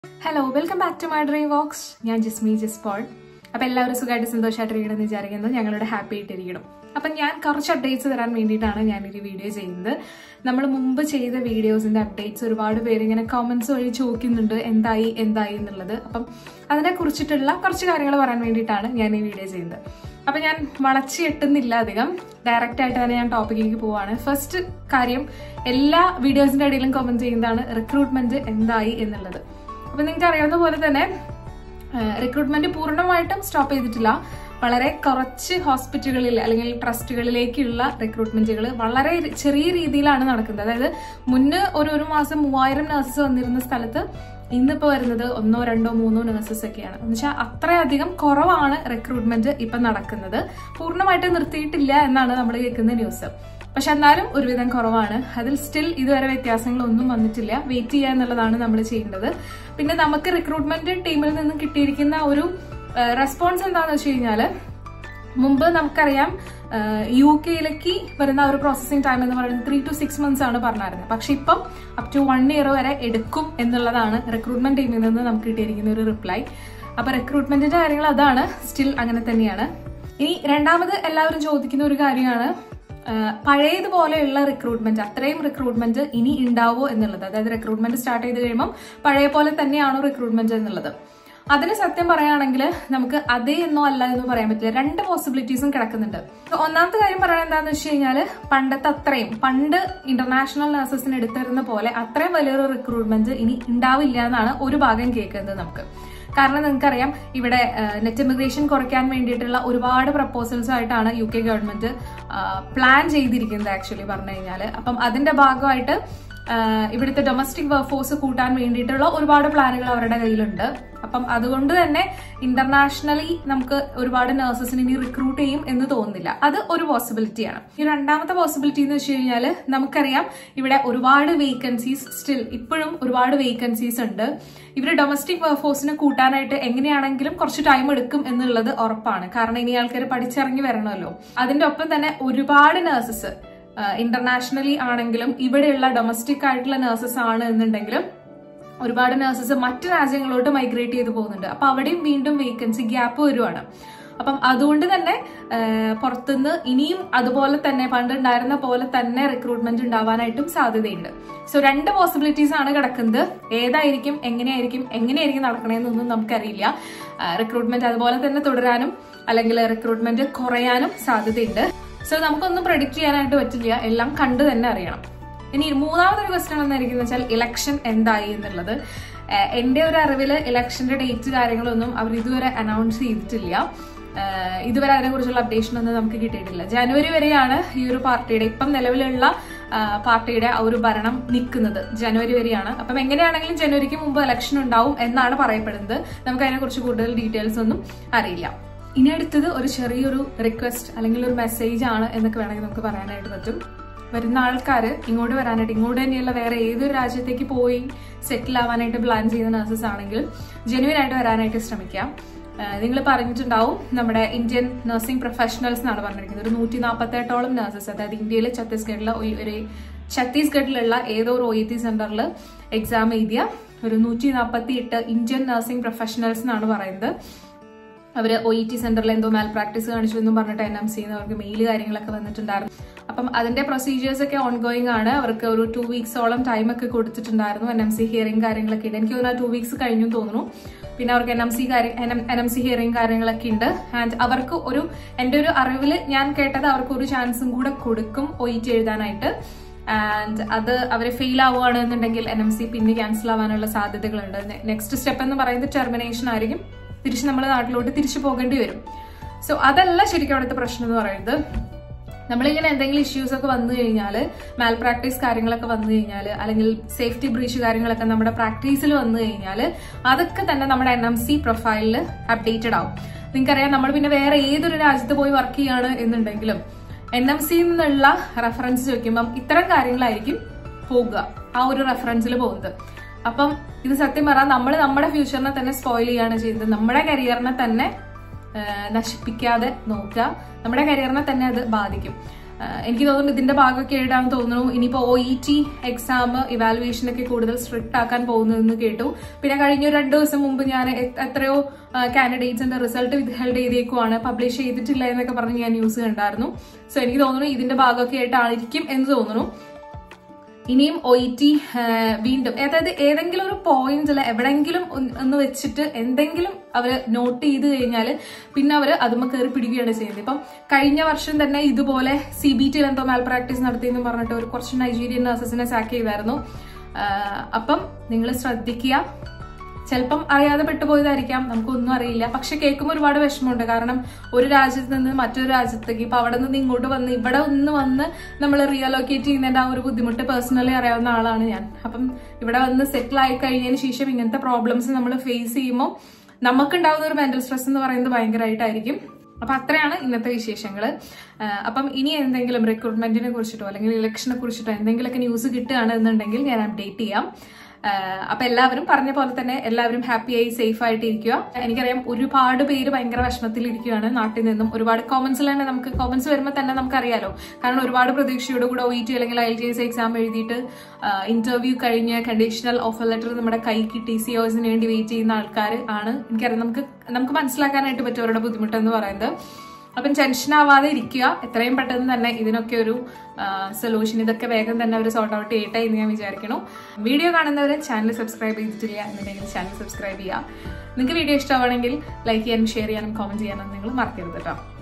hello welcome back to my dream vox ഞാൻ ജിസ്മി ജിസ്പോൾ അപ്പൊ എല്ലാവരും സുഖമായിട്ട് സന്തോഷമായിട്ടിരിക്കണം വിചാരിക്കുന്നു ഞങ്ങളുടെ ഹാപ്പി ആയിട്ടിരിക്കണം അപ്പൊ ഞാൻ കുറച്ച് അപ്ഡേറ്റ്സ് തരാൻ വേണ്ടിയിട്ടാണ് ഞാൻ ഒരു വീഡിയോ ചെയ്യുന്നത് നമ്മൾ മുമ്പ് ചെയ്ത വീഡിയോസിന്റെ അപ്ഡേറ്റ്സ് ഒരുപാട് പേര് ഇങ്ങനെ കോമന്റ്സ് വഴി ചോദിക്കുന്നുണ്ട് എന്തായി എന്തായി എന്നുള്ളത് അപ്പം അതിനെ കുറിച്ചിട്ടുള്ള കുറച്ച് കാര്യങ്ങൾ പറയാൻ വേണ്ടിയിട്ടാണ് ഞാൻ ഈ വീഡിയോ ചെയ്യുന്നത് അപ്പൊ ഞാൻ വളച്ച് കെട്ടുന്നില്ല അധികം ഡയറക്റ്റ് ആയിട്ട് തന്നെ ഞാൻ ടോപ്പിക്കിലേക്ക് പോവാണ് ഫസ്റ്റ് കാര്യം എല്ലാ വീഡിയോസിന്റെ ഇടയിലും കമന്റ് ചെയ്യുന്നതാണ് റിക്രൂട്ട്മെന്റ് എന്തായി എന്നുള്ളത് അപ്പൊ നിങ്ങൾക്ക് അറിയാവുന്ന പോലെ തന്നെ റിക്രൂട്ട്മെന്റ് പൂർണ്ണമായിട്ടും സ്റ്റോപ്പ് ചെയ്തിട്ടില്ല വളരെ കുറച്ച് ഹോസ്പിറ്റലുകളിൽ അല്ലെങ്കിൽ ട്രസ്റ്റുകളിലേക്കുള്ള റിക്രൂട്ട്മെന്റുകൾ വളരെ ചെറിയ രീതിയിലാണ് നടക്കുന്നത് അതായത് മുന്ന് ഒരു ഒരു മാസം മൂവായിരം നഴ്സസ് വന്നിരുന്ന സ്ഥലത്ത് ഇന്നിപ്പോ വരുന്നത് ഒന്നോ രണ്ടോ മൂന്നോ നഴ്സസ് ഒക്കെയാണ് എന്ന് വെച്ചാൽ അത്രയധികം കുറവാണ് റിക്രൂട്ട്മെന്റ് ഇപ്പൊ നടക്കുന്നത് പൂർണ്ണമായിട്ട് നിർത്തിയിട്ടില്ല എന്നാണ് നമ്മൾ കേൾക്കുന്ന ന്യൂസ് പക്ഷെ എന്നാലും ഒരുവിധം കുറവാണ് അതിൽ സ്റ്റിൽ ഇതുവരെ വ്യത്യാസങ്ങളൊന്നും വന്നിട്ടില്ല വെയിറ്റ് ചെയ്യുക എന്നുള്ളതാണ് നമ്മൾ ചെയ്യേണ്ടത് പിന്നെ നമുക്ക് റിക്രൂട്ട്മെന്റ് ടീമിൽ നിന്നും കിട്ടിയിരിക്കുന്ന ഒരു റെസ്പോൺസ് എന്താണെന്ന് വെച്ച് കഴിഞ്ഞാൽ മുമ്പ് നമുക്കറിയാം യു കെയിലേക്ക് വരുന്ന ഒരു പ്രോസസ്സിംഗ് ടൈം എന്ന് പറയുന്നത് ത്രീ ടു സിക്സ് മന്ത്സ് ആണ് പറഞ്ഞിരുന്നത് പക്ഷെ ഇപ്പം അപ് ടു വൺ ഇയർ വരെ എടുക്കും എന്നുള്ളതാണ് റിക്രൂട്ട്മെന്റ് ടീമിൽ നിന്ന് നമുക്ക് കിട്ടിയിരിക്കുന്ന ഒരു റിപ്ലൈ അപ്പൊ റിക്രൂട്ട്മെന്റിന്റെ കാര്യങ്ങൾ അതാണ് സ്റ്റിൽ അങ്ങനെ തന്നെയാണ് ഇനി രണ്ടാമത് എല്ലാവരും ചോദിക്കുന്ന ഒരു കാര്യമാണ് പഴയതുപോലെയുള്ള റിക്രൂട്ട്മെന്റ് അത്രയും റിക്രൂട്ട്മെന്റ് ഇനി ഉണ്ടാവോ എന്നുള്ളത് അതായത് റിക്രൂട്ട്മെന്റ് സ്റ്റാർട്ട് ചെയ്ത് കഴിയുമ്പോൾ പഴയ പോലെ തന്നെയാണോ റിക്രൂട്ട്മെന്റ് എന്നുള്ളത് അതിന് സത്യം പറയുകയാണെങ്കിൽ നമുക്ക് അതേ എന്നോ അല്ല എന്ന് പറയാൻ പറ്റില്ല രണ്ട് പോസിബിലിറ്റീസും കിടക്കുന്നുണ്ട് ഒന്നാമത്തെ കാര്യം പറയാൻ എന്താണെന്ന് വെച്ച് കഴിഞ്ഞാൽ പണ്ടത്തെ അത്രയും പണ്ട് ഇന്റർനാഷണൽ നഴ്സസിന് എടുത്തിരുന്ന പോലെ അത്രയും വലിയൊരു റിക്രൂട്ട്മെന്റ് ഇനി ഉണ്ടാവില്ല എന്നാണ് ഒരു ഭാഗം കേൾക്കുന്നത് നമുക്ക് കാരണം നിങ്ങൾക്കറിയാം ഇവിടെ നെറ്റ് ഇമിഗ്രേഷൻ കുറയ്ക്കാൻ വേണ്ടിയിട്ടുള്ള ഒരുപാട് പ്രപ്പോസൽസ് ആയിട്ടാണ് യു കെ ഗവൺമെന്റ് പ്ലാൻ ചെയ്തിരിക്കുന്നത് ആക്ച്വലി പറഞ്ഞു കഴിഞ്ഞാൽ അപ്പം അതിന്റെ ഭാഗമായിട്ട് ഇവിടുത്തെ ഡൊമസ്റ്റിക് വർക്ക് ഫോഴ്സ് കൂട്ടാൻ വേണ്ടിയിട്ടുള്ള ഒരുപാട് പ്ലാനുകൾ അവരുടെ കയ്യിലുണ്ട് അപ്പം അതുകൊണ്ട് തന്നെ ഇന്റർനാഷണലി നമുക്ക് ഒരുപാട് നഴ്സസിനെ ഇനി റിക്രൂട്ട് ചെയ്യും എന്ന് തോന്നുന്നില്ല അത് ഒരു പോസിബിലിറ്റിയാണ് ഈ രണ്ടാമത്തെ പോസിബിലിറ്റി എന്ന് വെച്ച് കഴിഞ്ഞാൽ നമുക്കറിയാം ഇവിടെ ഒരുപാട് വേക്കൻസീസ് സ്റ്റിൽ ഇപ്പോഴും ഒരുപാട് വേക്കൻസീസ് ഉണ്ട് ഇവര് ഡൊമസ്റ്റിക് വർക്ക് ഫോഴ്സിനെ കൂട്ടാനായിട്ട് എങ്ങനെയാണെങ്കിലും കുറച്ച് ടൈം എടുക്കും എന്നുള്ളത് ഉറപ്പാണ് കാരണം ഇനി ആൾക്കാർ പഠിച്ചിറങ്ങി വരണമല്ലോ അതിന്റെ ഒപ്പം തന്നെ ഒരുപാട് നഴ്സസ് ഇന്റർനാഷണലി ആണെങ്കിലും ഇവിടെയുള്ള ഡൊമസ്റ്റിക് ആയിട്ടുള്ള നഴ്സസ് ആണ് എന്നുണ്ടെങ്കിലും ഒരുപാട് നഴ്സസ് മറ്റു രാജ്യങ്ങളോട്ട് മൈഗ്രേറ്റ് ചെയ്ത് പോകുന്നുണ്ട് അപ്പൊ അവിടെയും വീണ്ടും വേക്കൻസി ഗ്യാപ്പ് വരുവാണ് അപ്പം അതുകൊണ്ട് തന്നെ പുറത്തുനിന്ന് ഇനിയും അതുപോലെ തന്നെ പണ്ടുണ്ടായിരുന്ന പോലെ തന്നെ റിക്രൂട്ട്മെന്റ് ഉണ്ടാവാനായിട്ടും സാധ്യതയുണ്ട് സോ രണ്ട് പോസിബിലിറ്റീസ് ആണ് കിടക്കുന്നത് ഏതായിരിക്കും എങ്ങനെയായിരിക്കും എങ്ങനെയായിരിക്കും നടക്കണേന്നൊന്നും നമുക്കറിയില്ല റിക്രൂട്ട്മെന്റ് അതുപോലെ തന്നെ തുടരാനും അല്ലെങ്കിൽ റിക്രൂട്ട്മെന്റ് കുറയാനും സാധ്യതയുണ്ട് സോ നമുക്കൊന്നും പ്രഡിക്റ്റ് ചെയ്യാനായിട്ട് പറ്റില്ല എല്ലാം കണ്ടു തന്നെ അറിയണം ഇനി മൂന്നാമതൊരു ക്വസ്റ്റ്യൻ എന്തായിരിക്കും വെച്ചാൽ ഇലക്ഷൻ എന്തായി എന്നുള്ളത് എന്റെ ഒരു അറിവിൽ ഇലക്ഷന്റെ ഡേറ്റ് കാര്യങ്ങളൊന്നും അവർ ഇതുവരെ അനൗൺസ് ചെയ്തിട്ടില്ല ഇതുവരെ അതിനെക്കുറിച്ചുള്ള അപ്ഡേഷൻ ഒന്നും നമുക്ക് കിട്ടിയിട്ടില്ല ജനുവരി വരെയാണ് ഈ ഒരു പാർട്ടിയുടെ ഇപ്പം നിലവിലുള്ള പാർട്ടിയുടെ ആ ഒരു ഭരണം നിൽക്കുന്നത് ജനുവരി വരെയാണ് അപ്പം എങ്ങനെയാണെങ്കിലും ജനുവരിക്ക് മുമ്പ് ഇലക്ഷൻ ഉണ്ടാവും എന്നാണ് പറയപ്പെടുന്നത് നമുക്ക് അതിനെക്കുറിച്ച് കൂടുതൽ ഡീറ്റെയിൽസ് ഒന്നും അറിയില്ല ഇനി അടുത്തത് ഒരു ചെറിയൊരു റിക്വസ്റ്റ് അല്ലെങ്കിൽ ഒരു മെസ്സേജ് ആണ് എന്നൊക്കെ വേണമെങ്കിൽ നമുക്ക് പറയാനായിട്ട് പറ്റും വരുന്ന ആൾക്കാർ ഇങ്ങോട്ട് വരാനായിട്ട് ഇങ്ങോട്ട് തന്നെയുള്ള വേറെ ഏതൊരു രാജ്യത്തേക്ക് പോയി സെറ്റിൽ ആവാനായിട്ട് പ്ലാൻ ചെയ്യുന്ന നഴ്സസ് ആണെങ്കിൽ ജെനുവിൻ ആയിട്ട് വരാനായിട്ട് ശ്രമിക്കാം നിങ്ങൾ പറഞ്ഞിട്ടുണ്ടാവും നമ്മുടെ ഇന്ത്യൻ നഴ്സിംഗ് പ്രൊഫഷണൽസ് എന്നാണ് പറഞ്ഞിരിക്കുന്നത് ഒരു നൂറ്റി നാൽപ്പത്തെട്ടോളം നഴ്സസ് അതായത് ഇന്ത്യയിൽ ഛത്തീസ്ഗഡിലെ ഒരു ഛത്തീസ്ഗഡിലുള്ള ഏതോ ഒരു ഒ ഇ ടി സെന്ററിൽ എക്സാം എഴുതിയ ഒരു നൂറ്റി നാൽപ്പത്തി എട്ട് ഇന്ത്യൻ നഴ്സിംഗ് പ്രൊഫഷണൽസ് എന്നാണ് പറയുന്നത് അവർ ഒ ഇ ടി സെന്ററിൽ എന്തോ മാൽ പ്രാക്ടീസ് കാണിച്ചു എന്നും പറഞ്ഞിട്ട് എൻ എം സി അവർക്ക് മെയിൽ കാര്യങ്ങളൊക്കെ വന്നിട്ടുണ്ടായിരുന്നു അപ്പം അതിന്റെ പ്രൊസീജിയേഴ്സ് ഒക്കെ ഓൺഗോയിങ് ആണ് അവർക്ക് ഒരു ടു വീക്സോളം ടൈം ഒക്കെ കൊടുത്തിട്ടുണ്ടായിരുന്നു എൻ എം സി ഹിയറിംഗ് കാര്യങ്ങളൊക്കെ ഉണ്ട് എനിക്ക് തോന്നുന്നു ടു വീക്സ് കഴിഞ്ഞു തോന്നുന്നു പിന്നെ അവർക്ക് N M C N M C hearing കാര്യങ്ങളൊക്കെ ഉണ്ട് ആൻഡ് അവർക്ക് ഒരു എൻ്റെ ഒരു അറിവിൽ ഞാൻ കേട്ടത് അവർക്ക് ഒരു ചാൻസും കൂടെ കൊടുക്കും ഒ ഇ ടി എഴുതാനായിട്ട് ആൻഡ് അത് അവർ ഫെയിൽ ആവുകയാണെന്നുണ്ടെങ്കിൽ എൻ എം സി പിന്നെ ക്യാൻസൽ ആവാനുള്ള സാധ്യതകളുണ്ട് നെക്സ്റ്റ് സ്റ്റെപ്പ് എന്ന് പറയുന്നത് ടെർമിനേഷൻ ആയിരിക്കും തിരിച്ച് നമ്മുടെ നാട്ടിലോട്ട് തിരിച്ചു പോകേണ്ടി വരും സോ അതല്ല ശരിക്കും അവിടുത്തെ പ്രശ്നം എന്ന് പറയുന്നത് നമ്മളിങ്ങനെ എന്തെങ്കിലും ഇഷ്യൂസ് ഒക്കെ വന്നു കഴിഞ്ഞാൽ മാൽ പ്രാക്ടീസ് കാര്യങ്ങളൊക്കെ വന്നു കഴിഞ്ഞാൽ അല്ലെങ്കിൽ സേഫ്റ്റി ബ്രീച്ച് കാര്യങ്ങളൊക്കെ നമ്മുടെ പ്രാക്ടീസിൽ വന്നു കഴിഞ്ഞാൽ അതൊക്കെ തന്നെ നമ്മുടെ എൻ എം സി പ്രൊഫൈലിൽ അപ്ഡേറ്റഡ് ആവും നിങ്ങൾക്കറിയാം നമ്മൾ പിന്നെ വേറെ ഏതൊരു രാജ്യത്ത് പോയി വർക്ക് ചെയ്യാണ് എന്നുണ്ടെങ്കിലും എൻ എം സിയിൽ നിന്നുള്ള റെഫറൻസ് ചോദിക്കുമ്പം ഇത്തരം കാര്യങ്ങളായിരിക്കും പോകുക ആ ഒരു റെഫറൻസിൽ പോകുന്നത് അപ്പം ഇത് സത്യം പറഞ്ഞാൽ നമ്മൾ നമ്മുടെ ഫ്യൂച്ചറിനെ തന്നെ സ്പോയിൽ ചെയ്യാണ് ചെയ്യുന്നത് നമ്മുടെ കരിയറിനെ തന്നെ നശിപ്പിക്കാതെ നോക്കുക നമ്മുടെ കരിയറിനെ തന്നെ അത് ബാധിക്കും ആഹ് എനിക്ക് തോന്നുന്നു ഇതിന്റെ ഭാഗമൊക്കെ ആയിട്ടാണെന്ന് തോന്നുന്നു ഇനിയിപ്പോൾ O E T exam evaluation ഒക്കെ കൂടുതൽ സ്ട്രിക്റ്റ് ആക്കാൻ പോകുന്നതെന്ന് കേട്ടു പിന്നെ കഴിഞ്ഞ ഒരു രണ്ട് ദിവസം മുമ്പ് ഞാൻ എ- എത്രയോ കാൻഡിഡേറ്റ്സിന്റെ റിസൾട്ട് വിത്ഹെൽഡ് ചെയ്തേക്കുവാണ് പബ്ലിഷ് ചെയ്തിട്ടില്ല എന്നൊക്കെ പറഞ്ഞ് ഞാൻ ന്യൂസ് കണ്ടായിരുന്നു സോ എനിക്ക് തോന്നുന്നു ഇതിന്റെ ഭാഗമൊക്കെ ആയിട്ടായിരിക്കും എന്ന് തോന്നുന്നു ഇനിയും ഒ ഇ ടി വീണ്ടും അതായത് ഏതെങ്കിലും ഒരു പോയിന്റിൽ എവിടെങ്കിലും ഒന്ന് ഒന്ന് വെച്ചിട്ട് എന്തെങ്കിലും അവർ നോട്ട് ചെയ്ത് കഴിഞ്ഞാൽ പിന്നെ അവർ അതുമ്മ കയറി പിടിക്കുകയാണ് ചെയ്യുന്നത് ഇപ്പം കഴിഞ്ഞ വർഷം തന്നെ ഇതുപോലെ സി ബി ടിയിൽ എന്തോ മാൽ പ്രാക്ടീസ് നടത്തിയെന്ന് പറഞ്ഞിട്ട് ഒരു കുറച്ച് നൈജീരിയൻ നഴ്സസിനെ സാക്ക് ചെയ്തായിരുന്നു ആ, അപ്പം നിങ്ങൾ ശ്രദ്ധിക്കുക ചിലപ്പം അറിയാതെ പെട്ടുപോയതായിരിക്കാം നമുക്കൊന്നും അറിയില്ല പക്ഷെ കേൾക്കുമ്പോൾ ഒരുപാട് വിഷമമുണ്ട് കാരണം ഒരു രാജ്യത്ത് നിന്ന് മറ്റൊരു രാജ്യത്തേക്ക് ഇപ്പൊ അവിടെ നിന്ന് ഇങ്ങോട്ട് വന്ന് ഇവിടെ ഒന്ന് വന്ന് നമ്മൾ റിയലോക്കേറ്റ് ചെയ്യുന്നതിന്റെ ആ ഒരു ബുദ്ധിമുട്ട് പേഴ്സണലി അറിയാവുന്ന ആളാണ് ഞാൻ അപ്പം ഇവിടെ വന്ന് സെറ്റിൽ ആയി കഴിഞ്ഞതിന് ശേഷം ഇങ്ങനത്തെ പ്രോബ്ലംസ് നമ്മൾ ഫേസ് ചെയ്യുമ്പോൾ നമുക്കുണ്ടാവുന്ന ഒരു മെന്റൽ സ്ട്രെസ് എന്ന് പറയുന്നത് ഭയങ്കരമായിട്ടായിരിക്കും അപ്പൊ അത്രയാണ് ഇന്നത്തെ വിശേഷങ്ങൾ അപ്പം ഇനി എന്തെങ്കിലും റിക്രൂട്ട്മെന്റിനെ കുറിച്ചിട്ടോ അല്ലെങ്കിൽ ഇലക്ഷനെ കുറിച്ചിട്ടോ എന്തെങ്കിലുമൊക്കെ ന്യൂസ് കിട്ടുകയാണ് എന്നുണ്ടെങ്കിൽ ഞാൻ അപ്ഡേറ്റ് ചെയ്യാം ആഹ് അപ്പൊ എല്ലാവരും പറഞ്ഞ പോലെ തന്നെ എല്ലാവരും ഹാപ്പിയായി സേഫ് ആയിട്ട് ഇരിക്കുക എനിക്കറിയാം ഒരുപാട് പേര് ഭയങ്കര വിഷമത്തിൽ ഇരിക്കുകയാണ് നാട്ടിൽ നിന്നും ഒരുപാട് കോമൻസിൽ തന്നെ നമുക്ക് കോമൻസ് വരുമ്പോൾ തന്നെ നമുക്കറിയാലോ കാരണം ഒരുപാട് പ്രതീക്ഷയോട് കൂടെ ഒ ടി അല്ലെങ്കിൽ ഐ ടി എസ് എക്സാം എഴുതിയിട്ട് ഇന്റർവ്യൂ കഴിഞ്ഞ് കണ്ടീഷണൽ ഓഫർ ലെറ്റർ നമ്മുടെ കൈ കിട്ടി സി ഒസിന് വേണ്ടി വെയിറ്റ് ചെയ്യുന്ന ആൾക്കാർ ആണ് എനിക്കറിയാം നമുക്ക് നമുക്ക് മനസ്സിലാക്കാനായിട്ട് പറ്റും അവരുടെ ബുദ്ധിമുട്ടെന്ന് പറയുന്നത് അപ്പം ടെൻഷൻ ആവാതെ ഇരിക്കുക എത്രയും പെട്ടെന്ന് തന്നെ ഇതിനൊക്കെ ഒരു സൊല്യൂഷൻ ഇതൊക്കെ വേഗം തന്നെ അവർ സോർട്ട് ഔട്ട് ചെയ്യട്ടെ എന്ന് ഞാൻ വിചാരിക്കണം വീഡിയോ കാണുന്നവർ ചാനൽ സബ്സ്ക്രൈബ് ചെയ്തിട്ടില്ല എന്നുണ്ടെങ്കിൽ ചാനൽ സബ്സ്ക്രൈബ് ചെയ്യുക നിങ്ങൾക്ക് വീഡിയോ ഇഷ്ടമാണെങ്കിൽ ലൈക്ക് ചെയ്യാനും ഷെയർ ചെയ്യാനും കോമന്റ് ചെയ്യാനും നിങ്ങൾ മറക്കരുത് കേട്ടോ